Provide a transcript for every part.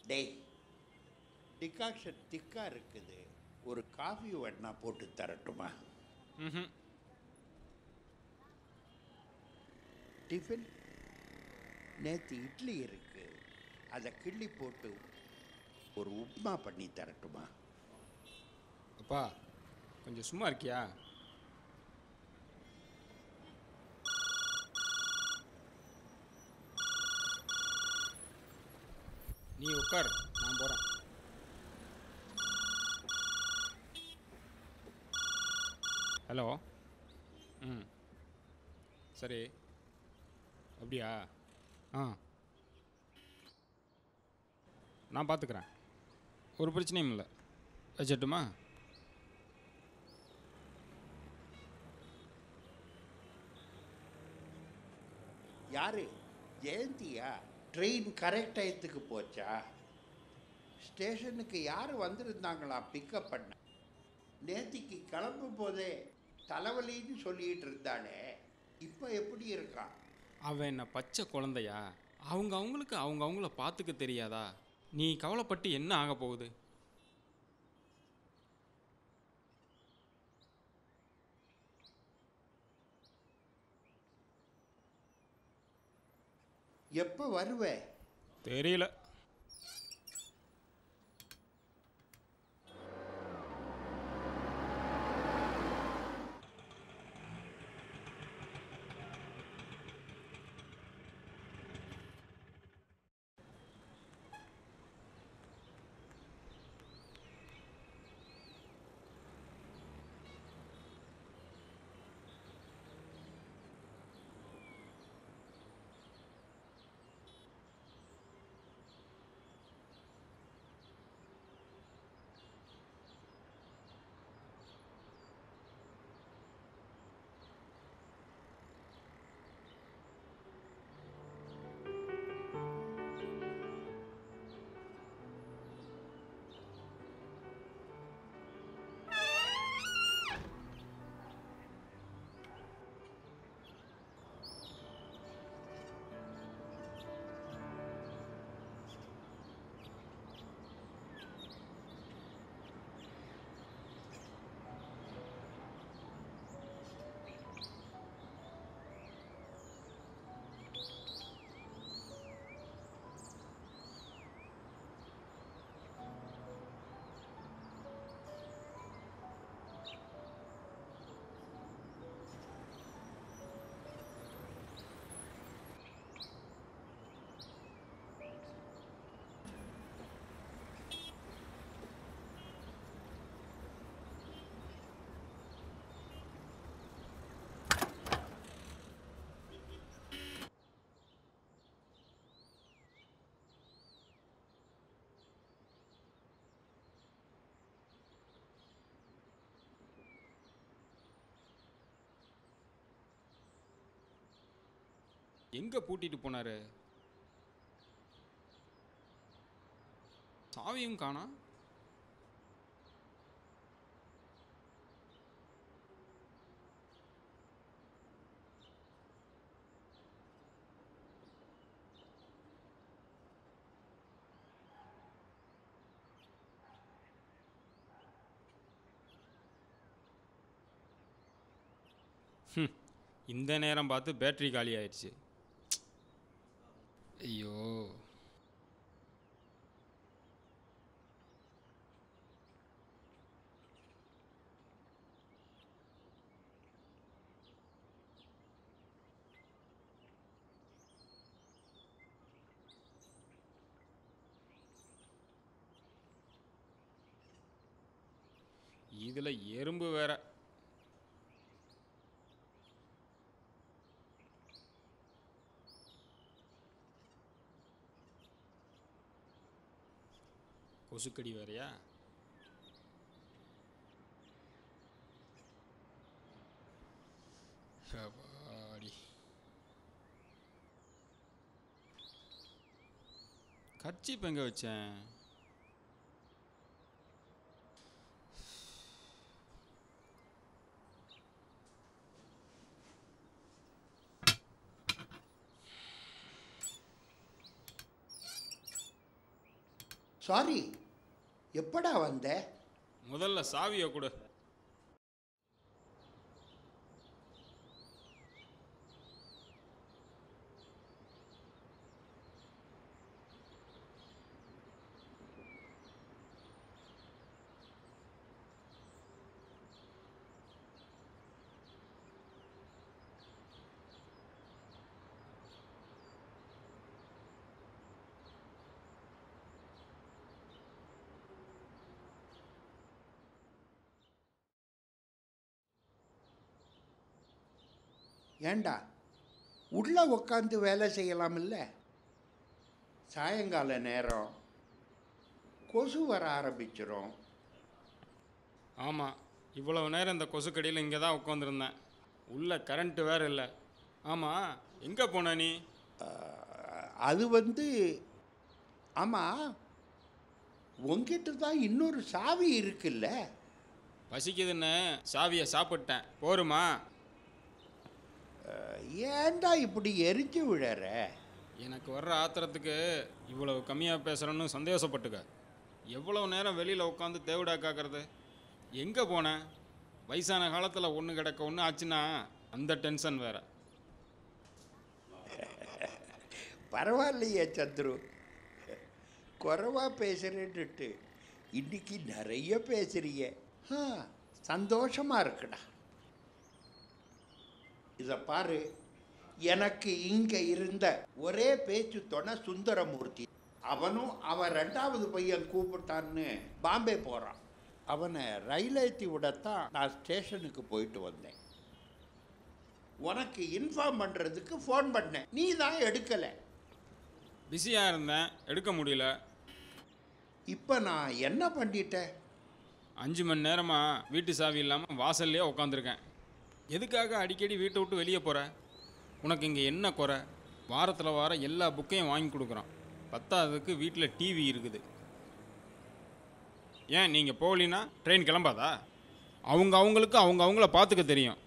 டேய் டிகாக்ஷன் திக்காக இருக்குது ஒரு காஃபி வேணா போட்டு தரட்டுமா ம் டிஃபன் நேற்று இட்லி இருக்கு அதை கிள்ளி போட்டு ஒரு உப்மா பண்ணி தரட்டுமா அப்பா கொஞ்சம் சும்மா இருக்கியா நீ உட்கார் நான் போகிறேன் ஹலோ ம் சரி அப்படியா ஆ நான் பார்த்துக்கிறேன் ஒரு பிரச்சனையும் இல்லை வச்சிட்டுமா யாரு ஜெயந்தியா ட்ரெயின் கரெக்ட் டயத்துக்கு போச்சா ஸ்டேஷனுக்கு யார் வந்திருந்தாங்களா பிக்கப் பண்ண நேத்திக்கு கிளம்பும் போதே தலைவலின்னு சொல்லிட்டு இருந்தானே இப்போ எப்படி இருக்கான் அவன் என்ன பச்சை குழந்தையா அவங்க அவங்களுக்கு அவங்க அவங்கள பார்த்துக்க தெரியாதா நீ கவலைப்பட்டு என்ன ஆக போகுது எப்போ வருவே தெரியல எங்கே பூட்டிட்டு போனாரு சாவியும் காணா ஹம், இந்த நேரம் பார்த்து பேட்டரி காலி ஆயிடுச்சு ஐயோ இதில் எறும்பு வேற கொசுக்கடி வேறயா அப்பாடி கர்ச்சீப் எங்கே வச்சேன் சாரி எப்படா வந்த முதல்ல சாவியை கொடு ஏண்டா உள்ள உட்காந்து வேலை செய்யலாம் இல்லை சாயங்கால நேரம் கொசு வர ஆரம்பிச்சிரும் ஆமாம் இவ்வளவு நேரம் இந்த கொசுக்கடியில் இங்கே தான் உட்காந்துருந்தேன் உள்ள கரண்ட்டு வேற இல்லை ஆமாம் எங்கே போன நீ அஹ், அது வந்து ஆமாம் உங்ககிட்ட தான் இன்னொரு சாவி இருக்குல்ல பசிக்குதுன்னு சாவியை சாப்பிட்டேன் போருமா அஹ், ஏன்டா இப்படி எரிஞ்சு விழற எனக்கு வர்ற ஆத்திரத்துக்கு இவ்வளவு கம்மியாக பேசுகிறேன்னு சந்தோஷப்பட்டுக்க எவ்வளவு நேரம் வெளியில் உட்காந்து தேவிடா காக்கிறது எங்கே போனேன் வயசான காலத்தில் ஒன்று கிடக்க ஒன்று ஆச்சுன்னா அந்த டென்ஷன் வேற பரவாயில்லையே சந்துரு குறைவா பேசுறேன்னுட்டு இன்னைக்கு நிறைய பேசுறிய ஆ, சந்தோஷமா இருக்குடா இத பாரு எனக்கு இங்க இருந்த ஒரே பேச்சு துணை சுந்தரமூர்த்தி அவனும் அவன் ரெண்டாவது பையன் கூப்பிட்டான்னு பாம்பே போறான் அவனை ரயில் ஏற்றி விடத்தான் நான் ஸ்டேஷனுக்கு போயிட்டு வந்தேன் உனக்கு இன்ஃபார்ம் பண்ணுறதுக்கு ஃபோன் பண்ணேன் நீ தான் எடுக்கலை பிஸியாக இருந்தேன் எடுக்க முடியல இப்போ நான் என்ன பண்ணிட்டேன் அஞ்சு மணி நேரமாக வீட்டு சாவி இல்லாமல் வாசல்லையே உட்காந்துருக்கேன் எதுக்காக அடிக்கடி வீட்டை விட்டு வெளியே போகிற உனக்கு இங்கே என்ன குறை வாரத்தில் வாரம் எல்லா புக்கையும் வாங்கி கொடுக்குறோம் பத்தாததுக்கு வீட்டில் டிவி இருக்குது ஏன் நீங்கள் போகலின்னா ட்ரெயின் கிளம்பாதா அவங்க அவங்களுக்கு அவங்க அவங்கள பார்த்துக்க தெரியும்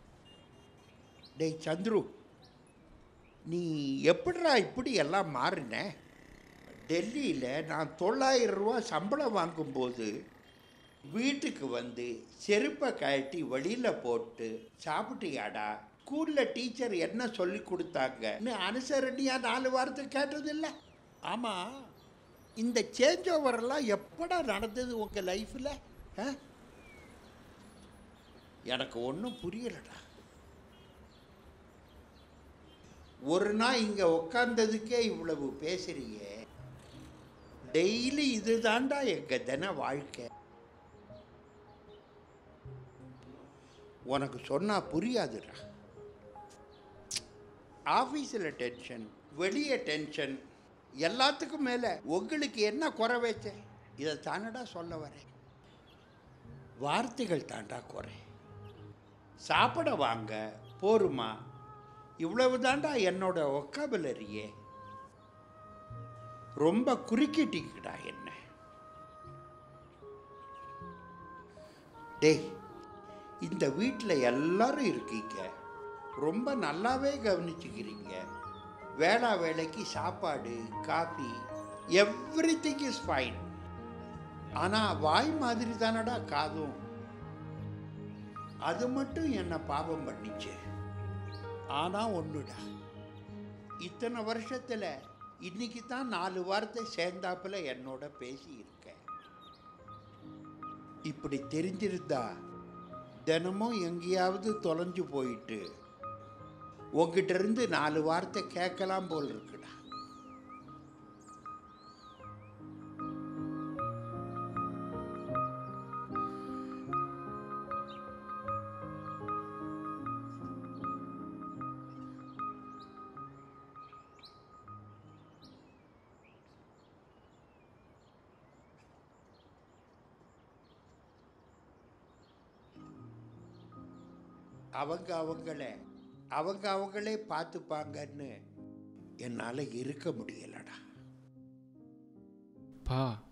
டேய் சந்துரு நீ எப்படிடா இப்படி எல்லாம் மாறின டெல்லியில் நான் தொள்ளாயிரம் ரூபா சம்பளம் வாங்கும்போது வீட்டுக்கு வந்து செருப்பை கழட்டி வெளியில் போட்டு சாப்பிட்டியாடா ஸ்கூலில் டீச்சர் என்ன சொல்லி கொடுத்தாங்கன்னு அனுசரணியாக நாலு வாரத்தை கேட்டதில்ல ஆமாம் இந்த சேஞ்ச் ஓவரெல்லாம் எப்படா நடந்தது உங்கள் லைஃப்பில் எனக்கு ஒன்றும் புரியலடா ஒரு நாள் இங்கே உட்கார்ந்ததுக்கே இவ்வளவு பேசுறியே டெய்லி இதுதான்டா எங்க தின வாழ்க்கை உனக்கு சொன்னா புரியாதுடா ஆஃபீஸில் டென்ஷன் வெளியே டென்ஷன் எல்லாத்துக்கும் மேலே உங்களுக்கு என்ன குறை வச்சேன் இதை தானடா சொல்ல வரேன் வார்த்தைகள் தாண்டா குறை சாப்பிட வாங்க போருமா இவ்வளவு தாண்டா என்னோட ஒக்காபுலரியே ரொம்ப குறுக்கிட்டீங்கடா என்ன டேய் இந்த வீட்டில் எல்லாரும் இருக்கீங்க ரொம்ப நல்லாவே கவனிச்சுக்கிறீங்க வேளா வேலைக்கு சாப்பாடு coffee everything is fine ஆனால் வாய் மாதிரி தானடா காதும் அது மட்டும் என்னை பாவம் பண்ணிச்சு ஆனால் ஒன்றுடா இத்தனை வருஷத்தில் இன்னைக்கு தான் நாலு வார்த்தை சேர்ந்தாப்புல என்னோட பேசி இருக்கேன் இப்படி தெரிஞ்சிருந்தா தினமும் எங்கேயாவது தொலைஞ்சு போயிட்டு உங்ககிட்ட இருந்து நாலு வார்த்தை கேட்கலாம் போல் இருக்குடா அவங்க அவங்கள அவங்க அவங்களே பார்த்துப்பாங்கன்னு என்னால் இருக்க முடியலடா பா